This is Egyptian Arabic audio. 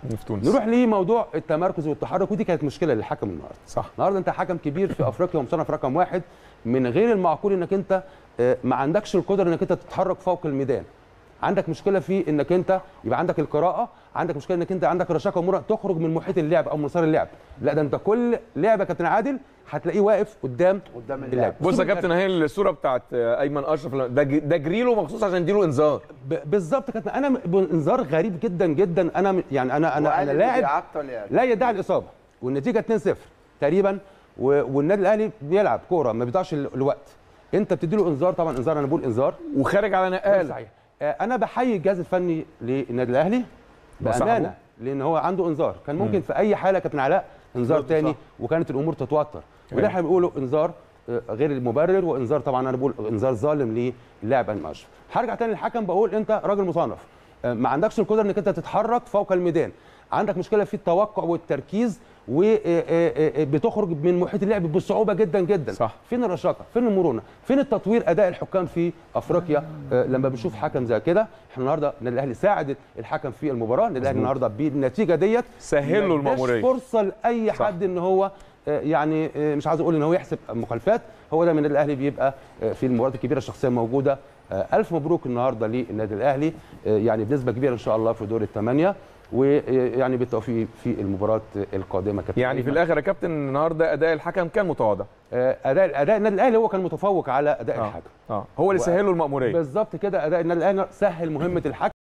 في تونس نروح لموضوع التمركز والتحرك ودي كانت مشكله للحكم النهارده صح النهارده انت حكم كبير في افريقيا ومصنف رقم واحد من غير المعقول انك انت آه، ما عندكش القدره انك انت تتحرك فوق الميدان عندك مشكله في انك انت يبقى عندك القراءه عندك مشكله انك انت عندك رشاقه ومرة تخرج من محيط اللعب او مسار اللعب لا ده انت كل لعبه كابتن عادل هتلاقيه واقف قدام قدام اللعب اللعب بص يا كابتن اهي الصوره بتاعت ايمن اشرف ده ج- ده جريله مخصوص عشان يديله انذار ب- بالظبط كابتن انا م- انذار غريب جدا جدا انا م- يعني انا انا انا لاعب بيعطل يعني لا يدعي الاصابه والنتيجه 2-0 تقريبا و- والنادي الاهلي بيلعب كوره ما بيضيعش ال- الوقت انت بتدي له انذار طبعا انذار انا بقول انذار وخارج على نقال صحيح آه، انا بحيي الجهاز الفني للنادي الاهلي وصاحبه. بامانه لان هو عنده انذار كان ممكن في اي حاله كابتن علاء انذار صح. تاني وكانت الامور تتوتر وده احنا بنقوله انذار آه، غير المبرر وانذار طبعا انا بقول انذار ظالم للاعب ايمن اشرف هرجع تاني للحكم بقول انت راجل مصنف آه، ما عندكش القدره انك انت تتحرك فوق الميدان عندك مشكله في التوقع والتركيز وبتخرج من محيط اللعب بصعوبه جدا جدا صح. فين الرشاقه فين المرونه فين التطوير اداء الحكام في افريقيا آه، لما بنشوف حكم زي كده احنا النهارده النادي الاهلي ساعد الحكم في المباراه النادي الاهلي النهارده بالنتيجه ديت سهل له ما اداش المأمورية. فرصه لاي صح. حد ان هو آه، يعني آه، مش عاوز اقول ان هو يحسب مخالفات هو ده من النادي الاهلي بيبقى آه، في المباريات الكبيره الشخصيه موجوده آه، الف مبروك النهارده للنادي الاهلي آه، يعني بنسبه كبيره ان شاء الله في دور الثمانيه ويعني بالتوفيق في المباراه القادمه كابتن يعني في أيمن. الاخر يا كابتن النهارده اداء الحكم كان متواضع آه، اداء اداء النادي الاهلي هو كان متفوق على اداء آه. الحكم اه هو اللي و- سهل له المأمورية بالظبط كده اداء النادي الاهلي سهل مهمه الحكم